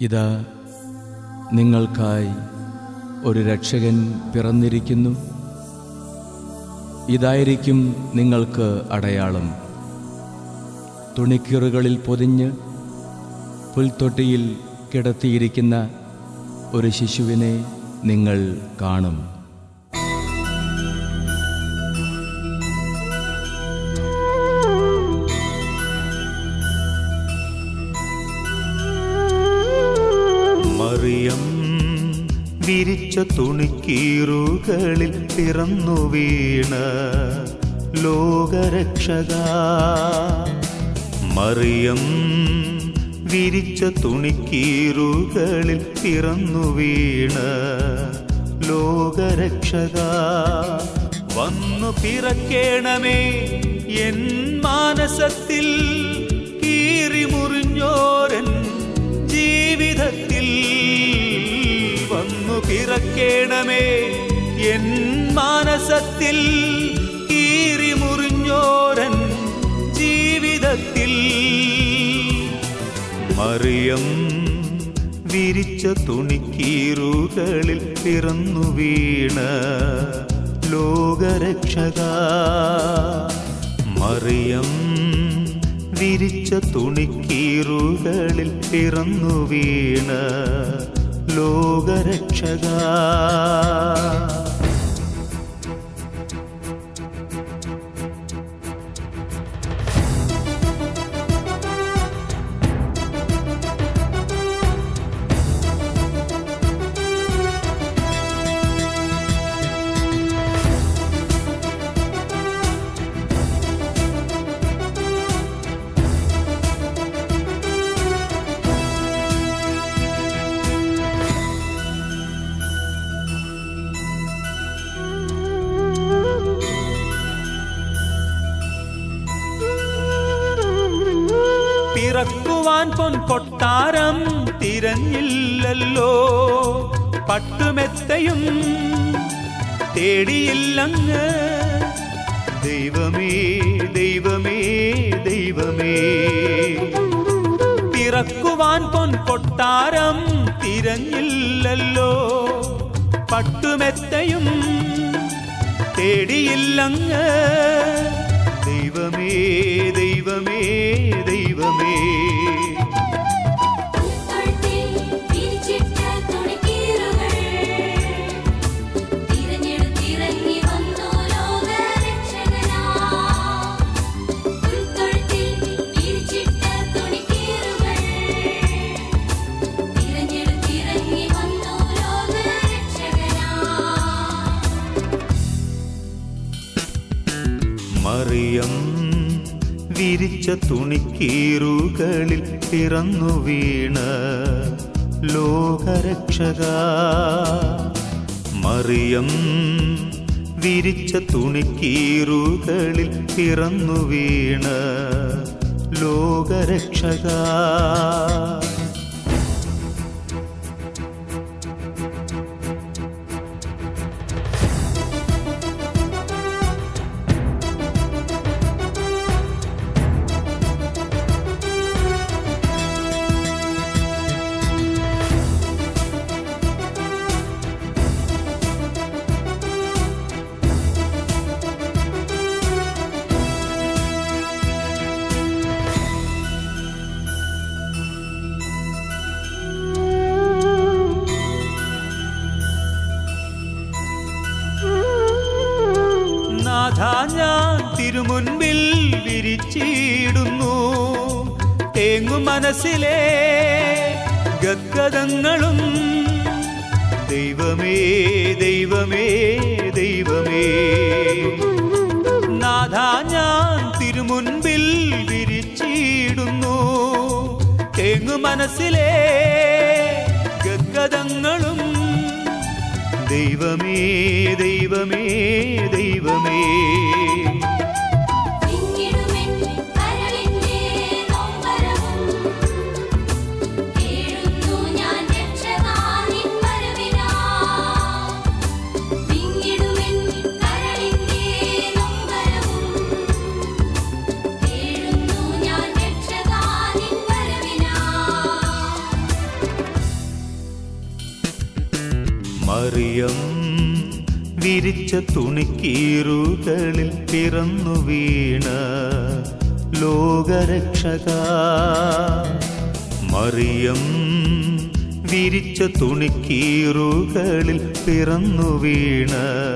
ഇതാ നിങ്ങൾക്കായി ഒരു രക്ഷകൻ പിറന്നിരിക്കുന്നു ഇതായിരിക്കും നിങ്ങൾക്ക് അടയാളം തുണിക്കീറുകളിൽ പൊതിഞ്ഞ് പുൽത്തൊട്ടിയിൽ കിടത്തിയിരിക്കുന്ന ഒരു ശിശുവിനെ നിങ്ങൾ കാണും മറിയം വിരിച്ച തുണിക്കീറുകളിൽ പിറന്നു വീണ ലോകരക്ഷക മറിയം വിരിച്ച തുണിക്കീറുകളിൽ പിറന്നു വീണ ലോകരക്ഷക വന്നു പിറക്കേണമേ എൻ മാനസത്തിൽ കീറി മുറിഞ്ഞോരൻ ജീവിതത്തിൽ വന്നു പിറക്കേണമേ എൻ മാനസത്തിൽ കീറി മുറിഞ്ഞോരൻ ജീവിതത്തിൽ മറിയം വിരിച്ച തുണിക്കീറുകളിൽ പിറന്നു വീണ ലോകരക്ഷക മറിയം വിരിച്ച തുണിക്കീറുകളിൽ പിറന്നു വീണ ലോകരക്ഷക പിറക്കുവാൻ പൊൻ കൊട്ടാരം തിരഞ്ഞില്ലല്ലോ പട്ടുമെത്തയും തേടിയില്ലങ്ങ് ദൈവമേ ദൈവമേ ദൈവമേ പിറക്കുവാൻ പൊൻ കൊട്ടാരം തിരഞ്ഞില്ലല്ലോ പട്ടുമെത്തയും തേടിയില്ലങ്ങ് ദൈവമേ ദൈവമേ ദൈവമേ പൂക്കൾത്തിൽ വിരിച്ചിട്ട തുണിക്കീറുകൾ തിരഞ്ഞെടുത്തിറങ്ങി വന്നു ലോകരക്ഷകനാ പൂക്കൾത്തിൽ വിരിച്ചിട്ട തുണിക്കീറുകൾ തിരഞ്ഞെടുത്തിറങ്ങി വന്നു ലോകരക്ഷകനാ മറിയം വിരിച്ച തുണിക്കീറുകളിൽ പിറന്നു വീണ ലോകരക്ഷക മറിയം വിരിച്ച തുണിക്കീറുകളിൽ പിറന്നു വീണ ലോകരക്ഷക നാഥ ഞാൻ തിരുമുൻപിൽ വിരിച്ചിടുന്നു തേങ്ങും മനസ്സിലെ ഗദ്ഗതങ്ങളും ദൈവമേ ദൈവമേ ദൈവമേ നാഥ ഞാൻ തിരുമുൻപിൽ വിരിച്ചിടുന്നു തേങ്ങും മനസ്സിലെ ഗദ്ഗതങ്ങളും ദൈവമേ ദൈവമേ ദൈവമേ വിങ്ങിടുമെൻ കരളിന്റെ നൊമ്പരവും കേഴുന്നു ഞാൻ രക്ഷകാ നിൻ വരവിനാ വിങ്ങിടുമെൻ കരളിന്റെ നൊമ്പരവും കേഴുന്നു ഞാൻ രക്ഷകാ നിൻ വരവിനാ വിരിച്ച തുണിക്കീറുകളിൽ പിറന്നു വീണ ലോകരക്ഷക മറിയം വിരിച്ച തുണിക്കീറുകളിൽ പിറന്നു വീണ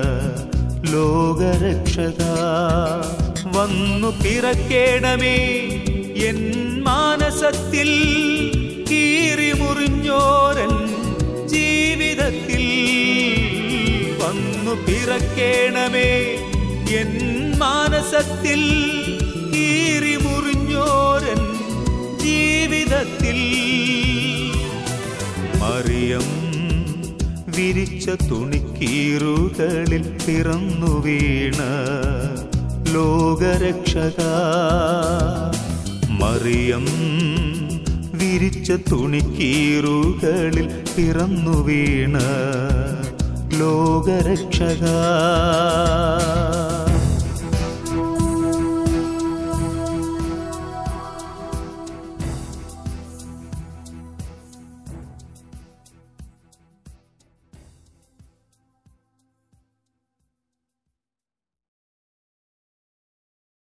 ലോകരക്ഷക വന്നു പിറക്കേണമേ എൻ മാനസത്തിൽ കീറി മുറിഞ്ഞോരൻ ജീവിതത്തിൽ വന്നു പിറക്കേണമേ എൻ മാനസത്തിൽ കീറി മുറിഞ്ഞോരൻ ജീവിതത്തിൽ മറിയം വിരിച്ച തുണിക്കീറുകളിൽ പിറന്നു വീണ ലോകരക്ഷക മറിയം വിരിച്ച തുണിക്കീറുകളിൽ പിറന്നു വീണ ലോകരക്ഷക